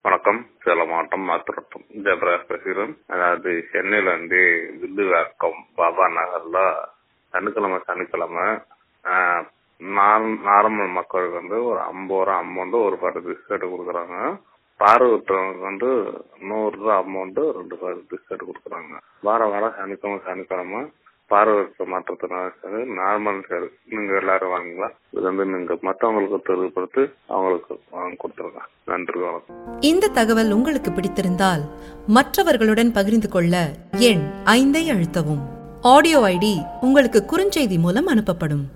வணக்கம் சேலம் மாவட்டம் மாத்திரட்டம் ஜெயபிரகாஷ் பேசுகிறேன் அதாவது சென்னையில வந்து வில்லுவாக்கம் பாபா நகர்ல சனிக்கிழமை சனிக்கிழமை ஆஹ், நார்- நார்மல் மக்களுக்கு வந்து ஒரு ஐம்பது ரூபா அமௌண்ட் ஒரு பாட்டு பிஸ்கட் கொடுக்குறாங்க பார்வையற்றவங்களுக்கு வந்து நூறு ரூபா அமௌண்ட் ரெண்டு பாட்டு பிஸ்கட் கொடுக்குறாங்க வாரம் வாரம் சனிக்கிழமை சனிக்கிழமை பார்வையற்ற மாற்றத்தினால நார்மல் சரி நீங்க எல்லாரும் வாங்குங்களா இது வந்து நீங்க மற்றவங்களுக்கு தெளிவுபடுத்தி அவங்களுக்கு வாங்கி கொடுத்துருங்க நன்றி வணக்கம் இந்த தகவல் உங்களுக்கு பிடித்திருந்தால் மற்றவர்களுடன் பகிர்ந்து கொள்ள எண் ஐந்தை அழுத்தவும் ஆடியோ ஐடி உங்களுக்கு குறுஞ்செய்தி மூலம் அனுப்பப்படும்